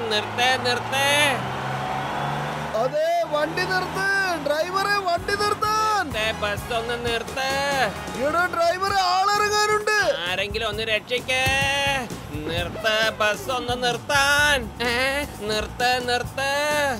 നിർത്തേ നിർത്തേ അതെ വണ്ടി നിർത്ത് ഡ്രൈവറെ വണ്ടി നിർത്താൻ നിർത്തേ ബസ് ഒന്ന് നിർത്തേ എടാ ഡ്രൈവറെ ആളിറങ്ങാനുണ്ട് ആരെങ്കിലും ഒന്ന് രക്ഷിക്കേ നിർത്ത ബസ് ഒന്ന് നിർത്താൻ ഏ, നിർത്ത് നിർത്ത്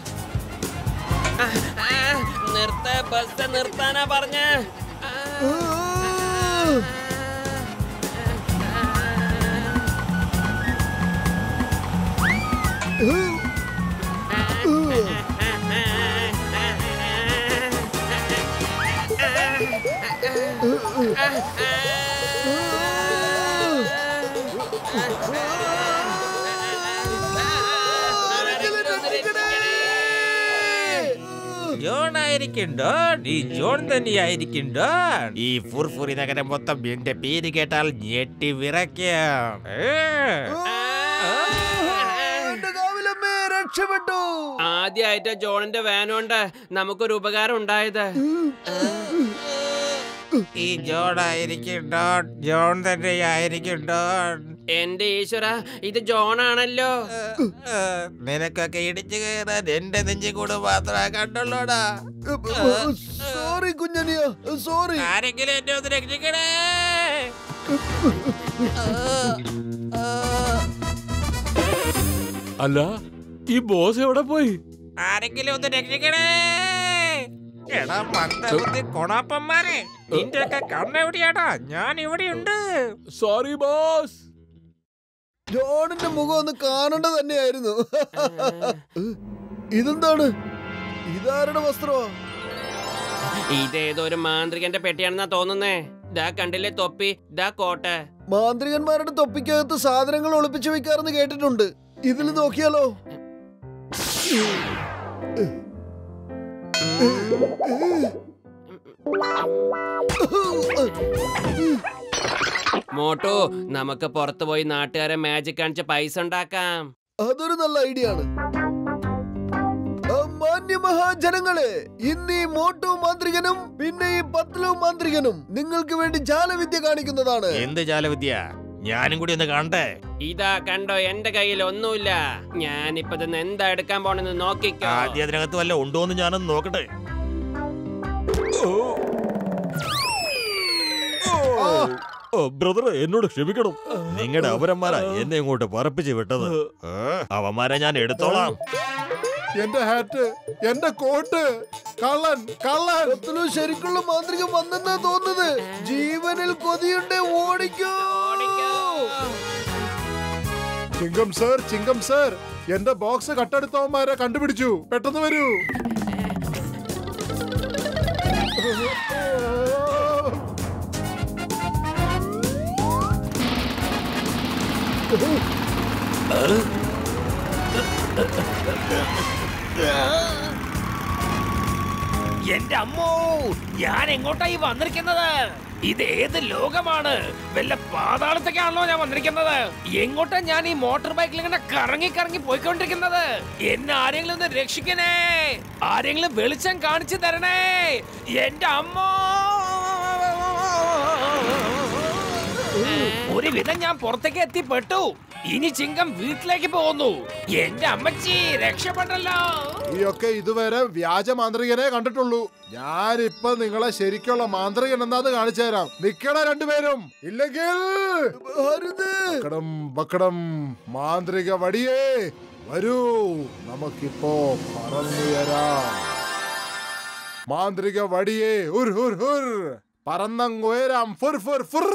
ആ, ആ, നിർത്ത് ബസ് നിർത്താനാ പറഞ്ഞ ആ, ആരെങ്കിലും രക്ഷിക്കണേ. ജോൺ ആയിരിക്കും ഡോൺ ഈ ജോൺ തന്നെയായിരിക്കും ഡോൺ ഈ ഫുർഫുറി നഗരം മൊത്തം എന്റെ പേര് കേട്ടാൽ ഞെട്ടി വിറയ്ക്കാം ഏ. എന്റെ കാവിലമ്മേ രക്ഷപ്പെട്ടു ആദ്യമായിട്ട് ജോണിന്റെ വാനുകൊണ്ട് നമുക്കൊരു ഉപകാരം ഉണ്ടായത് ഈ ജോൺ ആയിരിക്കും ഡോൺ ജോൺ തന്നെയായിരിക്കും ഡോൺ എന്റെ ഈശ്വര ഇത് ജോണാണല്ലോ ഏ, നിനക്കൊക്കെ ഇടിച്ചു കയറാൻ എന്റെ നെഞ്ചു കൂട് മാത്രമേ കണ്ടുള്ളൂടാ സോറി കുഞ്ഞനിയ സോറി ആരെങ്കിലും എന്നെ ഒന്ന് രക്ഷിക്കണേ അല്ല ഈ ബോസ് എവിടെ പോയി ആരെങ്കിലും ഒന്ന് രക്ഷിക്കണേ എടാ പന്തകുത്തി കൊണാപ്പന്മാരെ നിന്റെയൊക്കെ കണ്ണെവിടെയാടാ ഞാൻ ഇവിടെയുണ്ട് സോറി ബോസ് ജോണിന്റെ മുഖം ഒന്ന് കാണേണ്ട തന്നെയായിരുന്നു ഇതെന്താണ് ഇതാരുടെ വസ്ത്രമാ ഇതേതോ ഒരു മാന്ത്രികന്റെ പെട്ടിയാണെന്നാ തോന്നുന്നേ ദാ കണ്ടില്ലേ തൊപ്പി ദാ കോട്ട് മാന്ത്രികന്മാരുടെ തൊപ്പിക്കകത്ത് സാധനങ്ങൾ ഒളിപ്പിച്ചു വെക്കാറെന്ന് കേട്ടിട്ടുണ്ട് ഇതിൽ നോക്കിയാലോ മോട്ടു നമുക്ക് പുറത്തു പോയി നാട്ടുകാരെ മാജിക് കാണിച്ച് പൈസ ഉണ്ടാക്കാം അതൊരു നല്ല ഐഡിയ ആണ് ആ, മാന്യമഹാജനങ്ങളെ ഇന്ന് ഈ മോട്ടു മാന്ത്രികനും പിന്നെ ഈ പത്ലു മാന്ത്രികനും നിങ്ങൾക്ക് വേണ്ടി ജാലവിദ്യ കാണിക്കുന്നതാണ് എന്ത് ജാലവിദ്യ ഞാനും കൂടി ഒന്ന് കാണട്ടെ ഇതാ കണ്ടോ എന്റെ കയ്യിൽ ഒന്നുമില്ല ഞാനിപ്പോ ഇതെന്ന് എന്താ എടുക്കാൻ പോണെന്ന് നോക്കിക്കോ ആദ്യം അതിനകത്ത് വല്ല ഉണ്ടോന്ന് ഞാനൊന്ന് നോക്കട്ടെ ഓ ബ്രദർ എന്നോട് ക്ഷമിക്കണം നിങ്ങളുടെ അവരന്മാരാ എന്നെ ഇങ്ങോട്ട് പറപ്പിച്ച് വിട്ടത് ഏ, അവന്മാരെ ഞാൻ എടുത്തോളാം എന്റെ ഹാറ്റ് എന്റെ കോട്ട് കള്ളൻ കള്ളൻ പത്ലു ശരിക്കുള്ള മാന്ത്രികൻ വന്നെന്നാ തോന്നുന്നത് ജീവനിൽ കൊതിയുണ്ട് ഓടിക്കോ ചിങ്കം സർ ചിങ്കം സർ എന്റെ ബോക്സ് കട്ടെടുത്തവന്മാരെ കണ്ടുപിടിച്ചു പെട്ടെന്ന് വരൂ എന്റെ അമ്മോ ഞാൻ എങ്ങോട്ടായി വന്നിരിക്കുന്നത് ഇത് ഏത് ലോകമാണ് വല്ല പാതാളത്തേക്കാണല്ലോ ഞാൻ വന്നിരിക്കുന്നത് എങ്ങോട്ടാ ഞാൻ ഈ മോട്ടോർ ബൈക്കിൽ ഇങ്ങനെ കറങ്ങി കറങ്ങി പോയിക്കൊണ്ടിരിക്കുന്നത് എന്നെ ആരെങ്കിലും ഒന്ന് രക്ഷിക്കണേ ആരെങ്കിലും വെളിച്ചം കാണിച്ചു തരണേ എന്റെ അമ്മോ ഒരു വിധം ഞാൻ പുറത്തേക്ക് എത്തിപ്പെട്ടു ഇനി ചിങ്കം വീട്ടിലേക്ക് പോകുന്നു എന്റെ അമ്മച്ചി രക്ഷപ്പെട്ടല്ലോ ഈയൊക്കെ ഇതുവരെ വ്യാജ മാന്ത്രികനെ കണ്ടിട്ടുള്ളൂ ഞാനിപ്പൊ നിങ്ങളെ ശരിക്കുള്ള മാന്ത്രികൻ എന്നാത് കാണിച്ചു തരാം നിക്കണ രണ്ടുപേരും ഇല്ലെങ്കിൽ അരുത് ബക്കടം ബക്കടം മാന്ത്രിക വടിയേ വരൂ നമുക്കിപ്പോ പറന്നുയരാം മാന്ത്രിക വടിയേ ഉർ ഹുർ ഹുർ പറന്നങ്ങുയരാം ഫുർ ഫുർ ഫുർ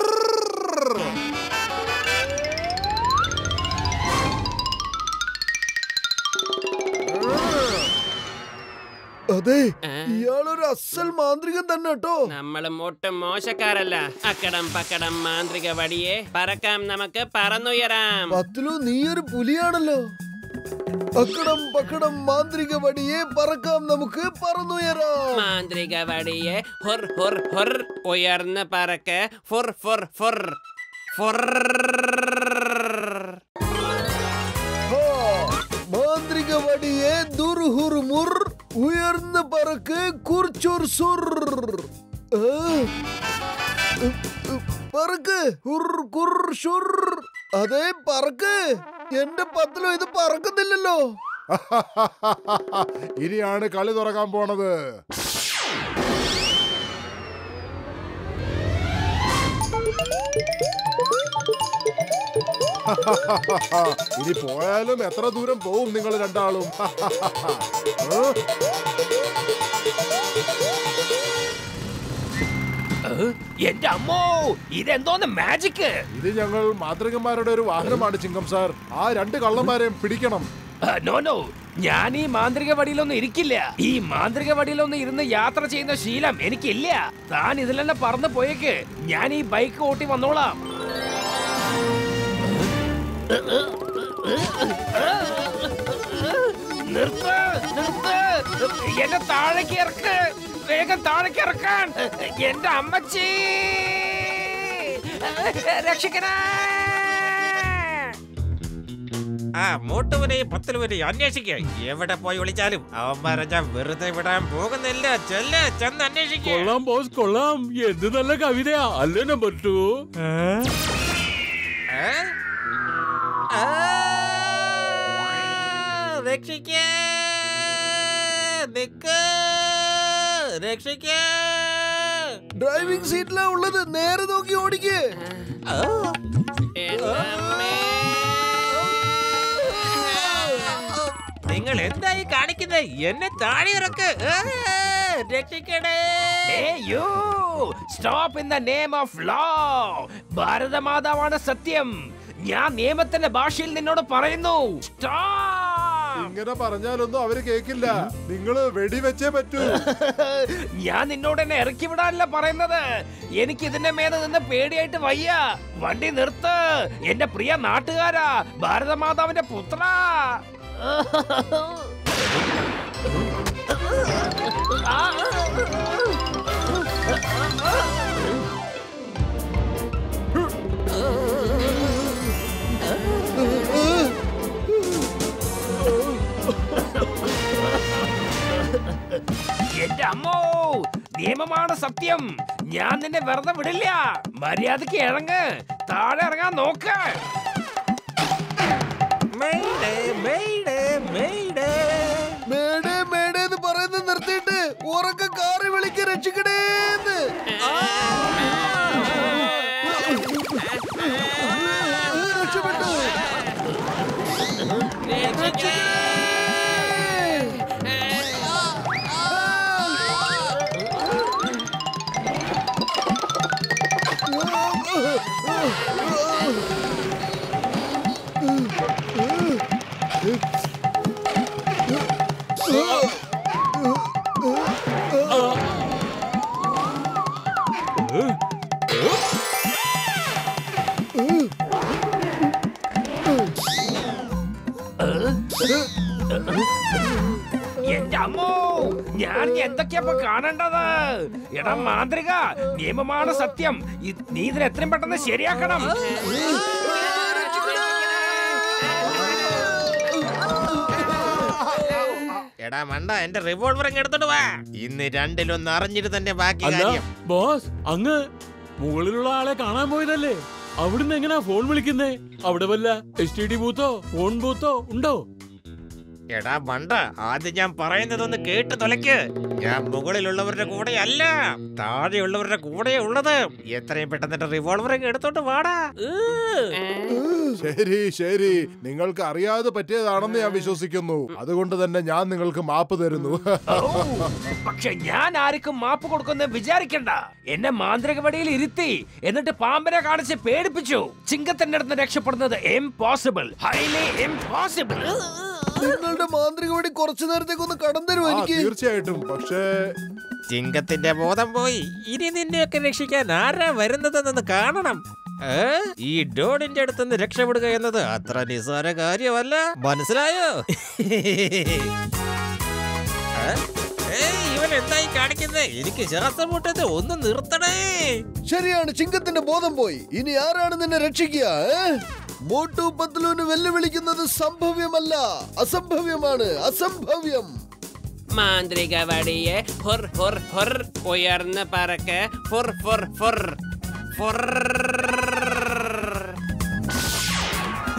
അതെ ഏ? ഇയാളൊരു അസൽ മാന്ത്രികൻ തന്നെ കേട്ടോ നമ്മളും ഒട്ടും മോശക്കാരല്ല അക്കടം പക്കടം മാന്ത്രിക വടിയെ പറക്കാം നമുക്ക് പറന്നുയരാം പത്ലു നീ ഒരു പുലിയാണല്ലോ അക്കടം പക്കടം മാന്ത്രിക വടിയെ പറക്കാം നമുക്ക് പറന്നുയരാം മാന്ത്രിക വടിയെ ഹുർ ഹുർ ഹുർ ഉയർന്ന് പറക്ക് ഫുർ ഫുർ ഫുർ ഫുർ ഹാ, മാന്ത്രിക വടിയെ ദുർഹുർമുർ ഉയർന്ന് പറക്ക് കുർച്ചുർ സുർ ആ, ഉ, ഉ, പറക്ക് ഹുർ കുർ ഷുർ അതെ പറക്ക് എന്റെ പത്തലോ ഇത് പറക്കുന്നില്ലല്ലോ ഇനിയാണ് കളി തുടങ്ങാൻ പോണത് ഇനി പോയാലും എത്ര ദൂരം പോവും നിങ്ങൾ രണ്ടാളും ഏ? എന്റെ അമ്മോ ഇതെന്തോന്ന് മാജിക് ഇത് ഞങ്ങൾ മാതൃകന്മാരുടെ ഒരു വാഹനമാണ് ചിങ്കം സാർ ആ രണ്ട് കള്ളന്മാരെയും പിടിക്കണം നോ നോ ഞാൻ ഈ മാന്ത്രിക വടിയിലൊന്നും ഇരിക്കില്ല ഈ മാന്ത്രിക വടിയിലൊന്നും ഇരുന്ന് യാത്ര ചെയ്യുന്ന ശീലം എനിക്കില്ല താൻ ഇതിൽ തന്നെ പറന്ന് പോയേക്ക് ഞാൻ ഈ ബൈക്ക് ഓട്ടി വന്നോളാം നിർത്ത് നിർത്ത് എന്നെ താഴേക്ക് ഇറക്ക് വേഗം താഴേക്ക് ഇറക്കാൻ എന്റെ അമ്മച്ചി രക്ഷിക്കണേ ആ മോട്ടുവിനെയും പത്തലുവിനെയും അന്വേഷിക്കുക എവിടെ പോയി വിളിച്ചാലും അവന്മാരെ ഞാൻ വെറുതെ വിടാൻ പോകുന്നില്ല ചെല്ല് ചെന്ന് അന്വേഷിക്കുക കൊള്ളാം ബോസ് കൊള്ളാം എന്ത് നല്ല കവിതയാ അല്ലേ നമ്പർ ടു രക്ഷിക്കേ നിക്ക് രക്ഷിക്കേ ഡ്രൈവിംഗ് സീറ്റിലാ ഉള്ളത് നേരെ നോക്കി ഓടിക്കേ നിങ്ങൾ എന്തായി കാണിക്കുന്നത് എന്നെ താഴെ ഇറക്ക് ആ, രക്ഷിക്കണേ Hey you! Stop in the name of law! ഭാരതമാതാവാണ് സത്യം ഞാൻ നിയമത്തിന്റെ ഭാഷയിൽ നിന്നോട് പറയുന്നു Stop! ഇങ്ങനെ പറഞ്ഞാലൊന്നും അവര് കേക്കില്ല നിങ്ങൾ വെടിവെച്ചേ പറ്റൂ ഞാൻ നിന്നോട് എന്നെ ഇറക്കി വിടാനല്ല പറയുന്നത് എനിക്ക് ഇതിന്റെ മേലെ നിന്ന് പേടിയായിട്ട് വയ്യ വണ്ടി നിർത്ത് എന്റെ പ്രിയ നാട്ടുകാരാ ഭാരതമാതാവിന്റെ പുത്ര എന്റെ അമ്മോ നിയമമാണ് സത്യം ഞാൻ നിന്നെ വെറുതെ വിടില്ല മര്യാദക്ക് ഇറങ്ങ് താഴെ ഇറങ്ങാൻ നോക്ക് mayday mayday mayday mayday mayday എന്ന് പറയുന്നത് നിർത്തിയിട്ട് ഉറക്ക കാറി വിളിക്ക് രക്ഷിക്കണേന്ന് രക്ഷപ്പെട്ടു എന്റെ അമ്മോ ഞാൻ എന്തൊക്കെയാ ഇപ്പൊ കാണേണ്ടത് എടാ മാന്ത്രിക നിയമമാണ് സത്യം ഇത് നീ ഇതിന് എത്രയും പെട്ടെന്ന് ശരിയാക്കണം എടാ മണ്ട എന്റെ റിവോൾവർ അങ്ങ് എടുത്തോണ്ട് വാ ഇന്ന് രണ്ടിലൊന്ന് അറിഞ്ഞിട്ട് തന്നെ ബാക്കി അല്ല കാര്യം ബോസ് അങ്ങ് മുകളിലുള്ള ആളെ കാണാൻ പോയതല്ലേ അവിടുന്ന് എങ്ങനാ ഫോൺ വിളിക്കുന്നേ അവിടെ വല്ല എസ് ടി ഡി ബൂത്തോ ഫോൺ ബൂത്തോ ഉണ്ടോ എടാ മണ്ട ആദ്യം ഞാൻ പറയുന്നതൊന്ന് കേട്ട് തുലയ്ക്ക് ഞാൻ മുകളിലുള്ളവരുടെ കൂടെ അല്ല താഴെയുള്ളവരുടെ കൂടെ ഉള്ളത് എത്രയും പെട്ടെന്ന് എന്റെ റിവോൾവർ അങ്ങ് എടുത്തോണ്ട് വാടാ ശരി ശരി നിങ്ങൾക്ക് അറിയാതെ പറ്റിയതാണെന്ന് ഞാൻ വിശ്വസിക്കുന്നു അതുകൊണ്ട് തന്നെ ഞാൻ നിങ്ങൾക്ക് മാപ്പ് തരുന്നു ഓ, പക്ഷെ ഞാൻ ആർക്കും മാപ്പ് കൊടുക്കുന്ന വിചാരിക്കണ്ട എന്നെ മാന്ത്രിക വടിയിൽ ഇരുത്തി എന്നിട്ട് പാമ്പിനെ കാണിച്ച് പേടിപ്പിച്ചു ചിങ്കത്തിന്റെ അടുത്ത് രക്ഷപ്പെടുന്നത് ഇംപോസിബിൾ ഹൈലി ഇംപോസിബിൾ നിങ്ങളുടെ മാന്ത്രിക വടി കുറച്ചു നേരത്തേക്ക് ഒന്ന് കടം തരുമോ ആ, എനിക്ക് തീർച്ചയായിട്ടും പക്ഷേ ചിങ്കത്തിന്റെ ബോധം പോയി ഇനി നിന്നെയൊക്കെ രക്ഷിക്കാൻ ആരാ വരുന്നതെന്ന് കാണണം ഏ? ഈ ഡോണിന്റെ അടുത്തുനിന്ന് രക്ഷപ്പെടുക എന്നത് അത്ര നിസ്സാര കാര്യമല്ല മനസ്സിലായോ ഏ? ഏയ്, ഇവൻ എന്തായി കാണിക്കുന്നേ എനിക്ക് ശ്വാസം മുട്ടത് ഒന്ന് നിർത്തണേ ശരിയാണ് ചിങ്കത്തിന്റെ ബോധം പോയി ഇനി ആരാണ് നിന്നെ രക്ഷിക്കുക ഏ? മോട്ടു പത്ലുവിന് വെല്ലുവിളിക്കുന്നത് സംഭവ്യമല്ല അസംഭവ്യമാണ് അസംഭവ്യം മാന്ത്രിക വടിയെ ഹൊർ ഹൊർ ഹൊർ ഉയർന്ന് പറക്ക് ഫുർ ഫുർ ഫുർ ഫുർ